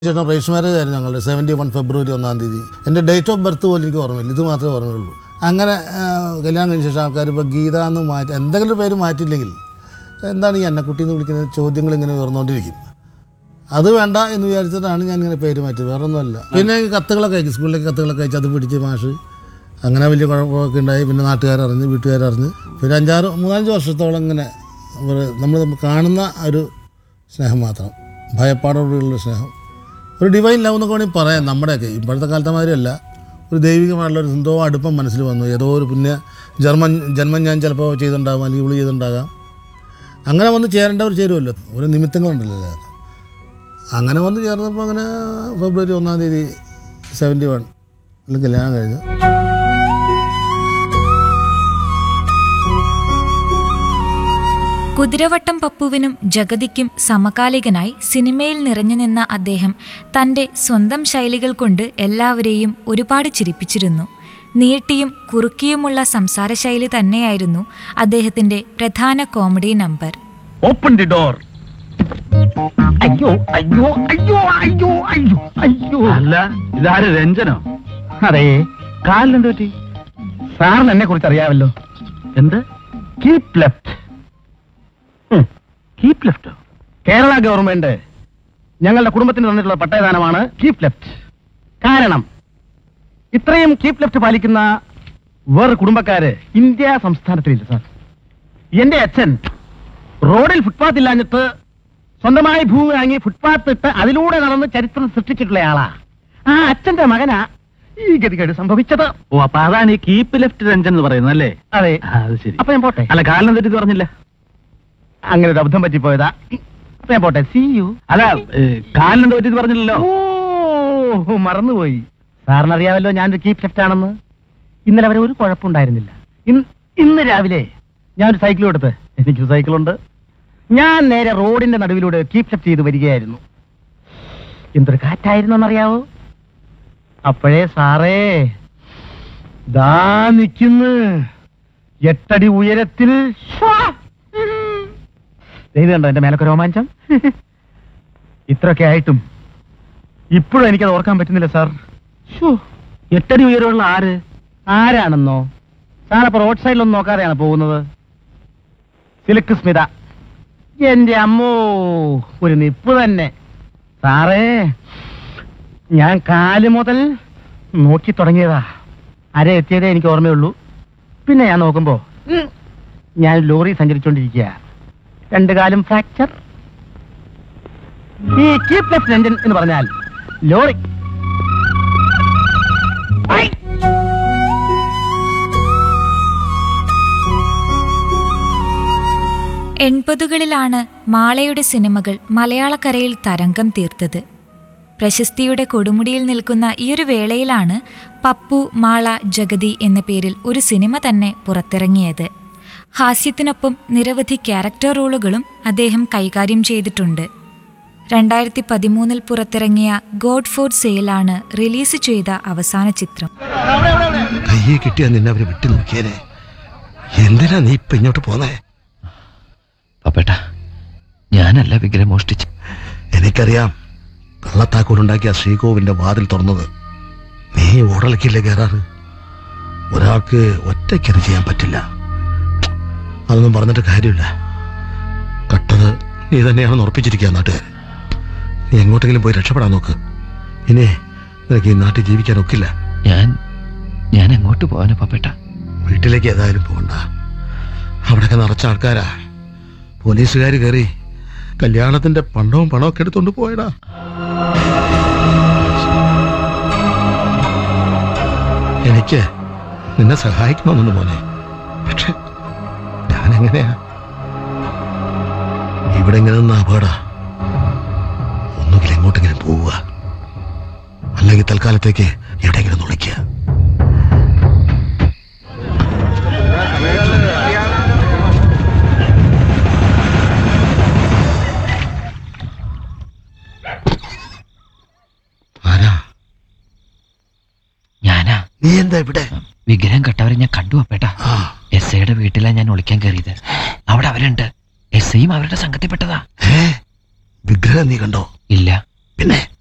ചേട്ടൻ ration marriage ആയിരുന്നു ഞങ്ങളുടെ സെവൻറ്റി വൺ ഫെബ്രുവരി ഒന്നാം തീയതി എൻ്റെ ഡേറ്റ് ഓഫ് ബർത്ത് പോലും എനിക്ക് ഓർമ്മയില്ല ഇത് മാത്രമേ ഓർമ്മയുള്ളൂ അങ്ങനെ ആ, കല്യാണം കഴിഞ്ഞ ശേഷം ആൾക്കാർ ഇപ്പോൾ ഗീത എന്ന് മാറ്റി എന്തെങ്കിലും ഒരു പേര് മാറ്റിയില്ലെങ്കിൽ എന്താണ് ഈ അന്നക്കുട്ടി എന്ന് വിളിക്കുന്ന ചോദ്യങ്ങൾ ഇങ്ങനെ ഉയർന്നുകൊണ്ടിരിക്കും അത് വേണ്ട എന്ന് വിചാരിച്ചിട്ടാണ് ഞാൻ ഇങ്ങനെ പേര് മാറ്റിയത് വേറെ ഒന്നുമല്ല പിന്നെ ഈ കത്തുകളൊക്കെ അയക്കും സ്കൂളിലേക്ക് കത്തുകളൊക്കെ അയച്ച് അത് പിടിച്ച് മാഷ് അങ്ങനെ വലിയ കുഴപ്പമൊക്കെ ഉണ്ടായി പിന്നെ നാട്ടുകാരറിഞ്ഞ് വീട്ടുകാരറിഞ്ഞ് പിന്നെ അഞ്ചാറ് മൂന്നാലഞ്ച് വർഷത്തോളം ഇങ്ങനെ നമ്മൾ കാണുന്ന ഒരു സ്നേഹം മാത്രം ഭയപ്പാടോടുള്ള സ്നേഹം ഒരു ഡിവൈൻ ലവ് എന്നൊക്കെ വേണമെങ്കിൽ പറയാം നമ്മുടെയൊക്കെ ഇപ്പോഴത്തെ കാലത്തെ മാതിരിയല്ല ഒരു ദൈവികമായിട്ടുള്ള ഒരു എന്തോ അടുപ്പം മനസ്സിൽ വന്നു ഏതോ ഒരു പുണ്യ ജന്മം ജന്മം ഞാൻ ചിലപ്പോൾ ചെയ്തിട്ടുണ്ടാകാം അല്ലെങ്കിൽ ഇവള് ചെയ്തിട്ടുണ്ടാകാം അങ്ങനെ വന്ന് ചേരേണ്ടവർ ചേരുമല്ലോ ഒരു നിമിത്തങ്ങളുണ്ടല്ലോ അതിനകത്ത്. അങ്ങനെ വന്ന് ചേർന്നപ്പോൾ അങ്ങനെ ഫെബ്രുവരി ഒന്നാം തീയതി സെവൻറ്റി വൺ കല്യാണം കഴിഞ്ഞു കുതിരവട്ടം പപ്പുവിനും ജഗതിക്കും സമകാലികനായി സിനിമയിൽ നിറഞ്ഞു നിന്ന അദ്ദേഹം തന്റെ സ്വന്തം ശൈലികൾ കൊണ്ട് എല്ലാവരെയും ഒരുപാട് ചിരിപ്പിച്ചിരുന്നു നീട്ടിയും കുറുക്കിയുമുള്ള സംസാര ശൈലി തന്നെയായിരുന്നു അദ്ദേഹത്തിന്റെ പ്രധാന comedy number open the door അയ്യോ അയ്യോ അയ്യോ അയ്യോ അയ്യോ അയ്യോ അല്ല ഇതാര് രഞ്ജനോ അതെ കാലിനെന്ത് പറ്റി സാറിന് എന്നെ കുറിച്ച് അറിയാമല്ലോ എന്ത് keep left keep left Kerala government ഞങ്ങളുടെ കുടുംബത്തിന് തന്നിട്ടുള്ള പട്ടയദാനമാണ് കീപ് ലെഫ്റ്റ് കാരണം ഇത്രയും കീപ് ലെഫ്റ്റ് പാലിക്കുന്ന വേറെ കുടുംബക്കാര് ഇന്ത്യ സംസ്ഥാനത്തിലില്ല സാർ എന്റെ അച്ഛൻ റോഡിൽ ഫുട്പാത്ത് ഇല്ലാഞ്ഞിട്ട് സ്വന്തമായി ഭൂമി വാങ്ങി ഫുട്പാത്ത് ഇട്ട് അതിലൂടെ നടന്ന് ചരിത്രം സൃഷ്ടിച്ചിട്ടുള്ള ആളാ ആ അച്ഛന്റെ മകനാ ഈ ഗതികേട് സംഭവിച്ചത് ഓ അപ്പൊ അതാണ് ഈ കീപ്പ് ലെഫ്റ്റ് രഞ്ജൻ എന്ന് പറയുന്നത് അല്ലേ അതെ അത് ശരി അപ്പൊ ഞാൻ പോട്ടെ അല്ല കാലിനെ തെറ്റി പറഞ്ഞില്ല അങ്ങനെ ഒരു അബദ്ധം പറ്റിപ്പോയതാ അപ്പൊ ഞാൻ പോട്ടെ സി യു അല്ല കാലിനെ പറ്റി പറഞ്ഞില്ലല്ലോ ഓ മറന്നുപോയി സാറിനറിയാമല്ലോ ഞാനൊരു കീപ് ലെഫ്റ്റ് ആണെന്ന് ഇന്നലെ വരെ ഒരു കുഴപ്പമുണ്ടായിരുന്നില്ല ഇന്ന് ഇന്ന് രാവിലെ ഞാനൊരു സൈക്കിൾ എടുത്ത് എനിക്ക് സൈക്കിളുണ്ട് ഞാൻ നേരെ റോഡിന്റെ നടുവിലൂടെ കീപ് ലെഫ്റ്റ് ചെയ്ത് വരികയായിരുന്നു എന്തൊരു കാറ്റായിരുന്നു എന്നറിയാവോ അപ്പോഴേ സാറേ ദാ നിൽക്കുന്നു എട്ടടി ഉയരത്തിൽ ശ്വാ. ദേ ഇത് കണ്ടോ എന്റെ മേലൊക്കെ രോമാഞ്ചം ഇത്രയൊക്കെ ആയിട്ടും ഇപ്പോഴും എനിക്കത് ഓർക്കാൻ പറ്റുന്നില്ല സാർ ശ്ശോ, എട്ടടി ഉയരമുള്ള ആര് ആരാണെന്നോ സാറപ്പോ റോഡ് സൈഡിലൊന്നും നോക്കാതെയാണ് പോകുന്നത് സിലുക്ക് സ്മിത എന്റെ അമ്മോ ഒരു നിപ്പ് തന്നെ സാറേ ഞാൻ കാല് മുതൽ നോക്കി തുടങ്ങിയതാ അര എത്തിയതേ എനിക്ക് ഓർമ്മയുള്ളൂ പിന്നെ ഞാൻ നോക്കുമ്പോ ഉം, ഞാൻ ലോറി സഞ്ചരിച്ചുകൊണ്ടിരിക്കുക രണ്ട് കാലും ഫ്രാക്ചർ ഈ കീപ് ലെഫ്റ്റ് എഞ്ചിൻ എന്ന് പറഞ്ഞാൽ ലോറി ഐ! എൺപതുകളിലാണ് മാളയുടെ സിനിമകൾ മലയാളക്കരയിൽ തരംഗം തീർത്തത് പ്രശസ്തിയുടെ കൊടുമുടിയിൽ നിൽക്കുന്ന ഈയൊരു വേളയിലാണ് പപ്പു മാള ജഗതി എന്ന പേരിൽ ഒരു സിനിമ തന്നെ പുറത്തിറങ്ങിയത് ഹാസ്യത്തിനൊപ്പം നിരവധി ക്യാരക്ടർ റോളുകളും അദ്ദേഹം കൈകാര്യം ചെയ്തിട്ടുണ്ട് രണ്ടായിരത്തി പതിമൂന്നിൽ പുറത്തിറങ്ങിയ ഗോഡ് ഫോർ സെയിലാണ് റിലീസ് ചെയ്ത അവസാന ചിത്രം കയ്യെ കിട്ടിയാ നിന്നെ അവര് വിട്ടു നോക്കിയേനെ എന്തിനാ നീ ഇപ്പൊ ഇങ്ങോട്ട് പോന്നേ പപ്പേട്ട ഞാനല്ല വിഗ്രഹം മോഷ്ടിച്ച് എനിക്കറിയാം കള്ളത്താക്കോലുണ്ടാക്കിയ ശ്രീകോവിന്റെ വാതിൽ തുറന്നത് നീ ഓടലക്കില്ലേ കയറാറ് ഒരാൾക്ക് ഒറ്റയ്ക്കത് ചെയ്യാൻ പറ്റില്ല അതൊന്നും പറഞ്ഞിട്ട് കാര്യമില്ല കട്ടത് നീ തന്നെയാണെന്ന് ഉറപ്പിച്ചിരിക്കുക നാട്ടുകാർ നീ എങ്ങോട്ടെങ്കിലും പോയി രക്ഷപ്പെടാൻ നോക്ക് ഇനി നിനക്ക് ഈ നാട്ടിൽ ജീവിക്കാൻ ഒക്കില്ല ഞാൻ ഞാൻ എങ്ങോട്ട് പോവാനോ പപ്പേട്ട വീട്ടിലേക്ക് ഏതായാലും പോകണ്ട അവിടെയൊക്കെ നിറച്ച ആൾക്കാരാ പോലീസുകാർ കയറി കല്യാണത്തിന്റെ പണ്ടവും പണമൊക്കെ എടുത്തോണ്ട് പോയടാ എനിക്ക് നിന്നെ സഹായിക്കണമെന്നുണ്ട് മോനെ പക്ഷെ ഞാൻ എങ്ങനെയാ ഇവിടെ ഇങ്ങനെ നിന്ന് അപകട ഒന്നുകിൽ എങ്ങോട്ടെങ്കിലും പോവുക അല്ലെങ്കിൽ തൽക്കാലത്തേക്ക് എവിടെയെങ്കിലും നുളിക്കുക ആരാ ഞാനാ നീ എന്താ ഇവിടെ വിഗ്രഹം കെട്ടവരെ ഞാൻ കണ്ടു പപ്പേട്ട ആ എസ് ഐയുടെ വീട്ടിലാണ് ഞാൻ ഒളിക്കാൻ കയറിയത് അവിടെ അവരുണ്ട് എസ് ഐയും അവരുടെ സംഘത്തിൽപ്പെട്ടതാ ഏ വിഗ്രഹം നീ കണ്ടോ ഇല്ല പിന്നെ